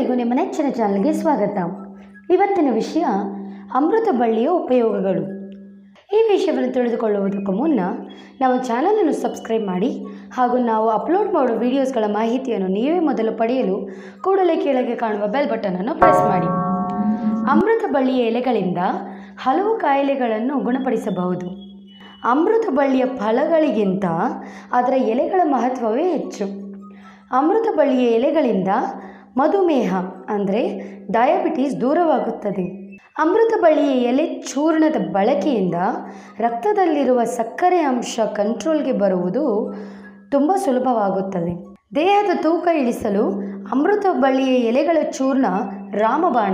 ಎಲ್ಲರಿಗೂ ನಿಮ್ಮ ನೆಚ್ಚಿನ ಚಾನಲ್ಗೆ ಸ್ವಾಗತ ಇವತ್ತಿನ ವಿಷಯ ಅಮೃತ ಬಳ್ಳಿಯ ಉಪಯೋಗಗಳು ಈ ವಿಷಯವನ್ನು ತಿಳಿದುಕೊಳ್ಳುವುದಕ್ಕೂ ಮುನ್ನ ನಮ್ಮ ಚಾನಲನ್ನು ಸಬ್ಸ್ಕ್ರೈಬ್ ಮಾಡಿ ಹಾಗೂ ನಾವು ಅಪ್ಲೋಡ್ ಮಾಡುವ ವಿಡಿಯೋಸ್ಗಳ ಮಾಹಿತಿಯನ್ನು ನೀವೇ ಮೊದಲು ಪಡೆಯಲು ಕೂಡಲೇ ಕೆಳಗೆ ಕಾಣುವ ಬೆಲ್ ಬಟನನ್ನು ಪ್ರೆಸ್ ಮಾಡಿ ಅಮೃತ ಬಳ್ಳಿಯ ಎಲೆಗಳಿಂದ ಹಲವು ಕಾಯಿಲೆಗಳನ್ನು ಗುಣಪಡಿಸಬಹುದು ಅಮೃತ ಬಳ್ಳಿಯ ಫಲಗಳಿಗಿಂತ ಅದರ ಎಲೆಗಳ ಮಹತ್ವವೇ ಹೆಚ್ಚು ಅಮೃತ ಬಳ್ಳಿಯ ಎಲೆಗಳಿಂದ ಮಧುಮೇಹ ಅಂದರೆ ಡಯಾಬಿಟೀಸ್ ದೂರವಾಗುತ್ತದೆ ಅಮೃತ ಬಳ್ಳಿಯ ಎಲೆ ಚೂರ್ಣದ ಬಳಕೆಯಿಂದ ರಕ್ತದಲ್ಲಿರುವ ಸಕ್ಕರೆ ಅಂಶ ಕಂಟ್ರೋಲ್ಗೆ ಬರುವುದು ತುಂಬ ಸುಲಭವಾಗುತ್ತದೆ ದೇಹದ ತೂಕ ಇಳಿಸಲು ಅಮೃತ ಬಳ್ಳಿಯ ಎಲೆಗಳ ಚೂರ್ಣ ರಾಮಬಾಣ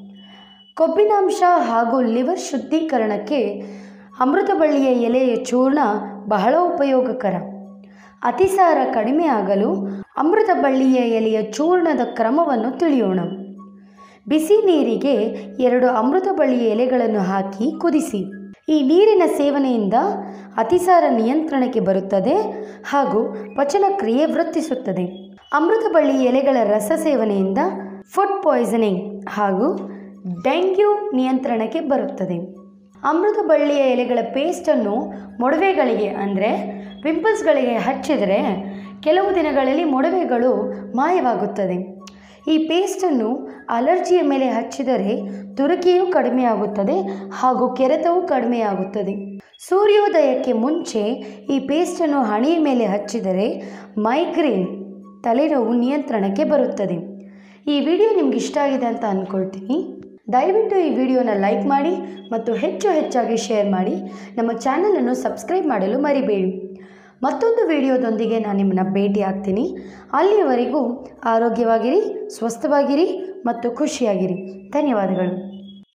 ಕೊಬ್ಬಿನಾಂಶ ಹಾಗೂ ಲಿವರ್ ಶುದ್ಧೀಕರಣಕ್ಕೆ ಅಮೃತ ಬಳ್ಳಿಯ ಎಲೆಯ ಚೂರ್ಣ ಬಹಳ ಉಪಯೋಗಕರ ಅತಿಸಾರ ಕಡಿಮೆ ಆಗಲು ಅಮೃತ ಬಳ್ಳಿಯ ಎಲೆಯ ಚೂರ್ಣದ ಕ್ರಮವನ್ನು ತಿಳಿಯೋಣ ಬಿಸಿ ನೀರಿಗೆ ಎರಡು ಅಮೃತ ಬಳ್ಳಿಯ ಎಲೆಗಳನ್ನು ಹಾಕಿ ಕುದಿಸಿ ಈ ನೀರಿನ ಸೇವನೆಯಿಂದ ಅತಿಸಾರ ನಿಯಂತ್ರಣಕ್ಕೆ ಬರುತ್ತದೆ ಹಾಗೂ ಪಚನಕ್ರಿಯೆ ವೃತ್ತಿಸುತ್ತದೆ ಅಮೃತ ಬಳ್ಳಿ ಎಲೆಗಳ ರಸ ಸೇವನೆಯಿಂದ ಫುಡ್ ಪಾಯ್ಸನಿಂಗ್ ಹಾಗೂ ಡೆಂಗ್ಯೂ ನಿಯಂತ್ರಣಕ್ಕೆ ಬರುತ್ತದೆ ಅಮೃತ ಬಳ್ಳಿಯ ಎಲೆಗಳ ಪೇಸ್ಟನ್ನು ಮೊಡವೆಗಳಿಗೆ ಅಂದರೆ ಪಿಂಪಲ್ಸ್ಗಳಿಗೆ ಹಚ್ಚಿದರೆ ಕೆಲವು ದಿನಗಳಲ್ಲಿ ಮೊಡವೆಗಳು ಮಾಯವಾಗುತ್ತದೆ ಈ ಪೇಸ್ಟನ್ನು ಅಲರ್ಜಿಯ ಮೇಲೆ ಹಚ್ಚಿದರೆ ತುರುಕಿಯೂ ಕಡಿಮೆಯಾಗುತ್ತದೆ ಹಾಗೂ ಕೆರೆತವೂ ಕಡಿಮೆಯಾಗುತ್ತದೆ ಸೂರ್ಯೋದಯಕ್ಕೆ ಮುಂಚೆ ಈ ಪೇಸ್ಟನ್ನು ಹಣೆಯ ಮೇಲೆ ಹಚ್ಚಿದರೆ ಮೈಗ್ರೇನ್ ತಲೆನೋವು ನಿಯಂತ್ರಣಕ್ಕೆ ಬರುತ್ತದೆ ಈ ವಿಡಿಯೋ ನಿಮ್ಗೆ ಇಷ್ಟ ಆಗಿದೆ ಅಂತ ಅಂದ್ಕೊಳ್ತೀನಿ ದಯವಿಟ್ಟು ಈ ವಿಡಿಯೋನ ಲೈಕ್ ಮಾಡಿ ಮತ್ತು ಹೆಚ್ಚು ಹೆಚ್ಚಾಗಿ ಶೇರ್ ಮಾಡಿ ನಮ್ಮ ಚಾನಲನ್ನು ಸಬ್ಸ್ಕ್ರೈಬ್ ಮಾಡಲು ಮರಿಬೇಡಿ ಮತ್ತೊಂದು ವಿಡಿಯೋದೊಂದಿಗೆ ನಾನು ನಿಮ್ಮನ್ನ ಭೇಟಿ ಆಗ್ತೀನಿ ಅಲ್ಲಿಯವರೆಗೂ ಆರೋಗ್ಯವಾಗಿರಿ ಸ್ವಸ್ಥವಾಗಿರಿ ಮತ್ತು ಖುಷಿಯಾಗಿರಿ ಧನ್ಯವಾದಗಳು